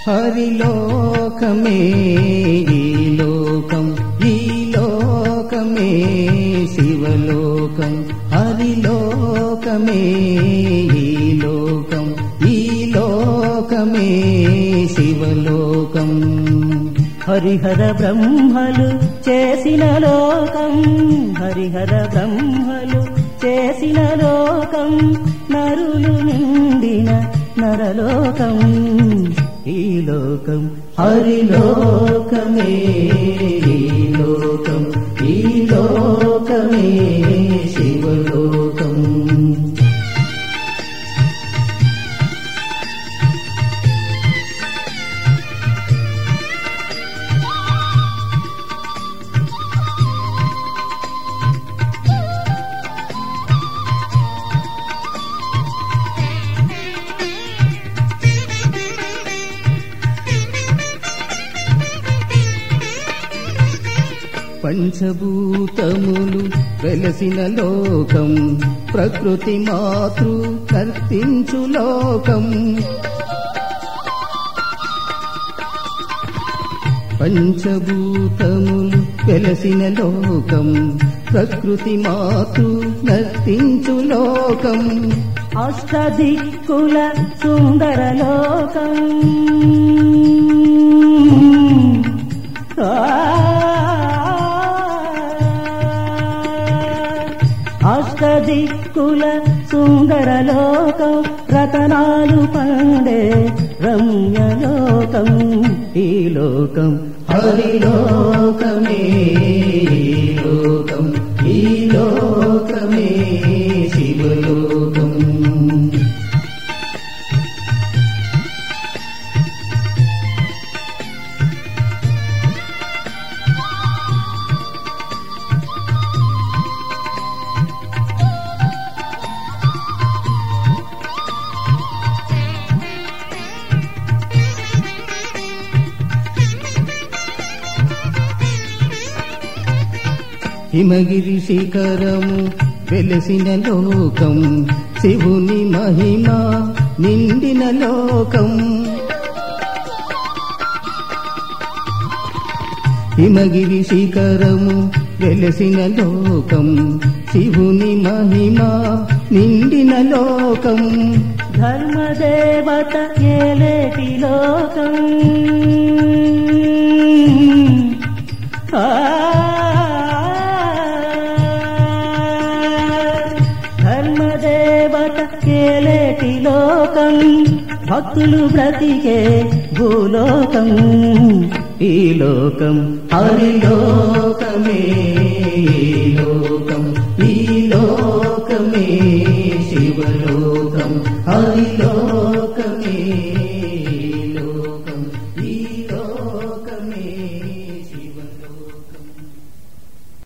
హరిలోకమే ఈ లోకం ఈ లోకమే శివలోకం హరిలోకమే ఈ లోకం ఈ లోకమే శివలోకం హరిహర బ్రహ్మలు చేసిన లోకం హరిహర బ్రహ్మలు చేసిన లోకం నరులు నిండిన నరలోకం ఈ లోకం హరిలోకమే ఈ లోకం ఈ లోకమే శివలోకం పంచభూతములు వెలసిన లోకం ప్రకృతి మాతృ కర్తించు లోకం పంచభూతములు వెలసిన లోకం ప్రకృతి మాతృ నర్తించు లోకం అష్టదిక్కుల సుందర లోకం అష్టదిక్కుల సుందర లోకం రతనాలు పండే రమ్యలోకం ఈ లోకం హరిలోకమే ఈ లోకం ఈ లోకమే శివలోకం హిమగిరి శిఖరము వెలసిన లోకం శివుని మహిమ నిండిన లోకం హిమగిరి శిఖరము వెలసిన లోకం శివుని మహిమ నిండిన లోకం ధర్మదేవత ఏలేటి లోకం ఆ ధర్మదేవత ఏలేటి లోకం భక్తులు బ్రతికే భూలోకం ఈ లోకం హరిలోకమే ఈ లోకం ఈ లోకమే శివలోకం